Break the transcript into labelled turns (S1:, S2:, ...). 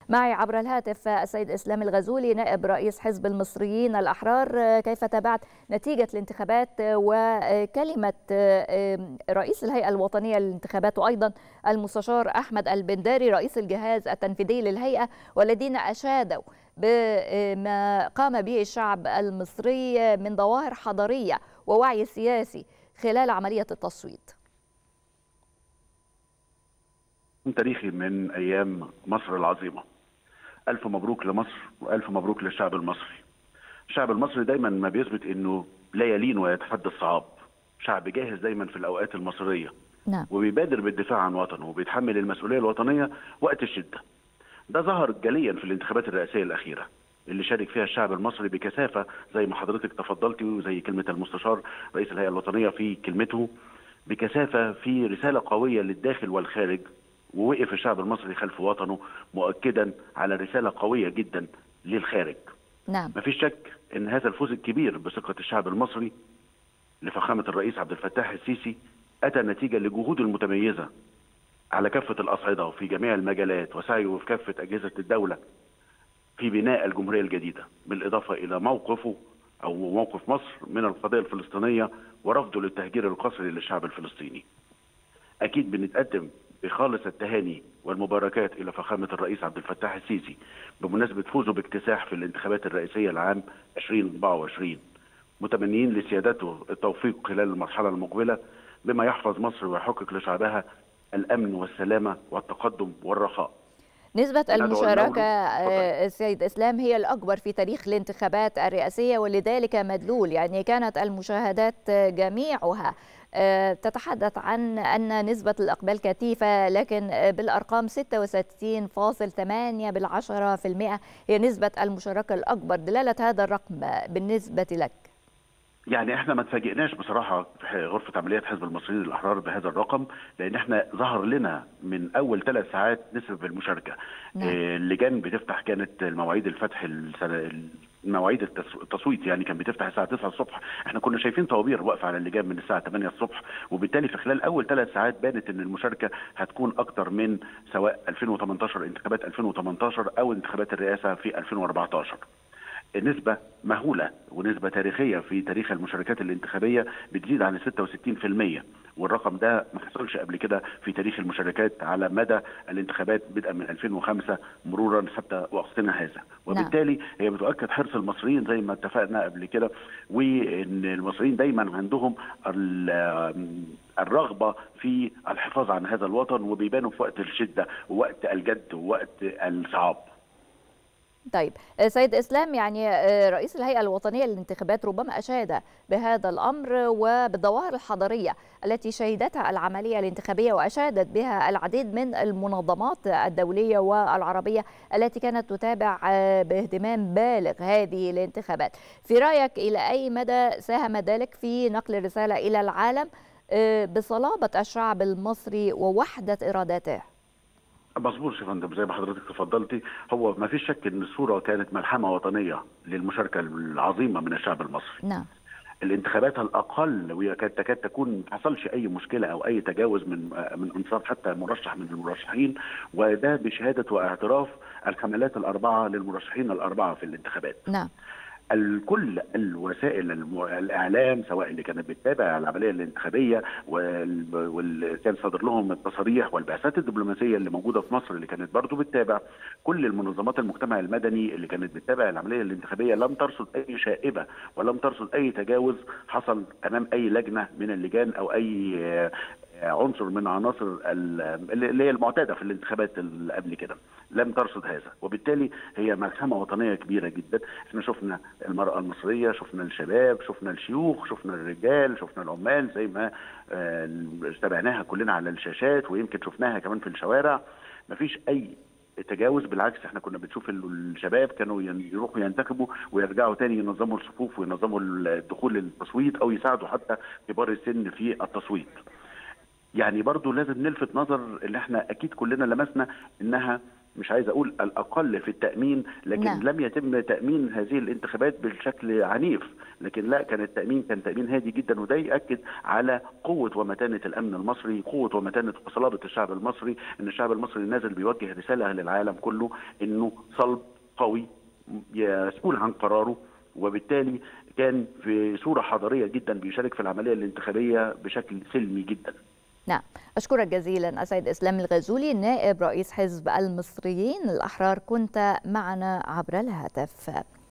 S1: معي عبر الهاتف السيد اسلام الغزولي نائب رئيس حزب المصريين الاحرار كيف تابعت نتيجه الانتخابات وكلمه رئيس الهيئه الوطنيه للانتخابات وايضا المستشار احمد البنداري رئيس الجهاز التنفيذي للهيئه والذين اشادوا بما قام به الشعب المصري من ظواهر حضاريه ووعي سياسي خلال عمليه التصويت.
S2: تاريخي من ايام مصر العظيمه. الف مبروك لمصر والف مبروك للشعب المصري. الشعب المصري دايما ما بيثبت انه لا يلين ويتحدى الصعاب. شعب جاهز دايما في الاوقات المصريه.
S1: نعم.
S2: وبيبادر بالدفاع عن وطنه وبيتحمل المسؤوليه الوطنيه وقت الشده. ده ظهر جليا في الانتخابات الرئاسيه الاخيره. اللي شارك فيها الشعب المصري بكثافه زي ما حضرتك تفضلتي وزي كلمه المستشار رئيس الهيئه الوطنيه في كلمته بكثافه في رساله قويه للداخل والخارج ووقف الشعب المصري خلف وطنه مؤكدا على رساله قويه جدا للخارج.
S1: نعم.
S2: مفيش شك ان هذا الفوز الكبير بثقه الشعب المصري لفخامه الرئيس عبد الفتاح السيسي اتى نتيجه لجهود المتميزه على كافه الاصعده وفي جميع المجالات وسعيه في كافه اجهزه الدوله في بناء الجمهوريه الجديده بالاضافه الى موقفه او موقف مصر من القضيه الفلسطينيه ورفضه للتهجير القسري للشعب الفلسطيني. اكيد بنتقدم بخالص التهاني والمباركات الى فخامه الرئيس عبد الفتاح السيسي بمناسبه فوزه باكتساح في الانتخابات الرئاسيه العام 2024 متمنيين لسيادته التوفيق خلال المرحله المقبله بما يحفظ مصر ويحقق لشعبها الامن والسلامه والتقدم والرخاء.
S1: نسبة المشاركة السيد إسلام هي الأكبر في تاريخ الانتخابات الرئاسية ولذلك مدلول يعني كانت المشاهدات جميعها تتحدث عن أن نسبة الإقبال كثيفة لكن بالأرقام 66.8 بالعشرة في المئة هي نسبة المشاركة الأكبر دلالة هذا الرقم بالنسبة لك
S2: يعني احنا ما تفاجئناش بصراحه في غرفه عمليات حزب المصريين الاحرار بهذا الرقم لان احنا ظهر لنا من اول ثلاث ساعات نسب المشاركه
S1: نعم.
S2: اللجان بتفتح كانت المواعيد الفتح السنة مواعيد التصويت يعني كان بتفتح الساعه 9 الصبح احنا كنا شايفين طوابير واقفه على اللجان من الساعه 8 الصبح وبالتالي في خلال اول ثلاث ساعات بانت ان المشاركه هتكون اكتر من سواء 2018 انتخابات 2018 او انتخابات الرئاسه في 2014 نسبة مهولة ونسبة تاريخية في تاريخ المشاركات الانتخابية بتزيد عن 66% والرقم ده ما حصلش قبل كده في تاريخ المشاركات على مدى الانتخابات بدءا من 2005 مرورا حتى وقتنا هذا وبالتالي هي بتؤكد حرص المصريين زي ما اتفقنا قبل كده وان المصريين دايما عندهم الرغبة في الحفاظ عن هذا الوطن وبيبانوا في وقت الشدة ووقت الجد ووقت الصعاب
S1: طيب سيد اسلام يعني رئيس الهيئه الوطنيه للانتخابات ربما اشاد بهذا الامر وبالظواهر الحضاريه التي شهدتها العمليه الانتخابيه واشادت بها العديد من المنظمات الدوليه والعربيه التي كانت تتابع باهتمام بالغ هذه الانتخابات. في رايك الى اي مدى ساهم ذلك في نقل الرساله الى العالم بصلابه الشعب المصري ووحده ارادته؟
S2: مظبوط يا فندم زي ما حضرتك تفضلتي هو ما فيش شك ان الصوره كانت ملحمه وطنيه للمشاركه العظيمه من الشعب المصري.
S1: نعم.
S2: الانتخابات الاقل وهي كانت تكاد تكون ما حصلش اي مشكله او اي تجاوز من من انصاف حتى مرشح من المرشحين وده بشهاده واعتراف الحملات الاربعه للمرشحين الاربعه في الانتخابات.
S1: نعم.
S2: الكل الوسائل الاعلام سواء اللي كانت بتتابع العمليه الانتخابيه واللي كان صادر لهم التصاريح والبعثات الدبلوماسيه اللي موجوده في مصر اللي كانت برضه بتتابع كل المنظمات المجتمع المدني اللي كانت بتتابع العمليه الانتخابيه لم ترصد اي شائبه ولم ترصد اي تجاوز حصل امام اي لجنه من اللجان او اي عنصر من عناصر اللي هي المعتاده في الانتخابات اللي قبل كده لم ترصد هذا وبالتالي هي ملحمه وطنيه كبيره جدا احنا شفنا المراه المصريه شفنا الشباب شفنا الشيوخ شفنا الرجال شفنا العمال زي ما تابعناها كلنا على الشاشات ويمكن شفناها كمان في الشوارع مفيش اي تجاوز بالعكس احنا كنا بنشوف الشباب كانوا يروحوا ينتخبوا ويرجعوا تاني ينظموا الصفوف وينظموا الدخول للتصويت او يساعدوا حتى كبار السن في التصويت. يعني برضو لازم نلفت نظر اللي احنا اكيد كلنا لمسنا انها مش عايز اقول الاقل في التامين لكن
S1: نعم.
S2: لم يتم تامين هذه الانتخابات بشكل عنيف لكن لا كان التامين كان تامين هادي جدا وده ياكد على قوه ومتانه الامن المصري قوه ومتانه وصلابه الشعب المصري ان الشعب المصري نازل بيوجه رساله للعالم كله انه صلب قوي مسؤول عن قراره وبالتالي كان في صوره حضاريه جدا بيشارك في العمليه الانتخابيه بشكل سلمي جدا
S1: نعم أشكرك جزيلا السيد إسلام الغزولي نائب رئيس حزب المصريين الأحرار كنت معنا عبر الهاتف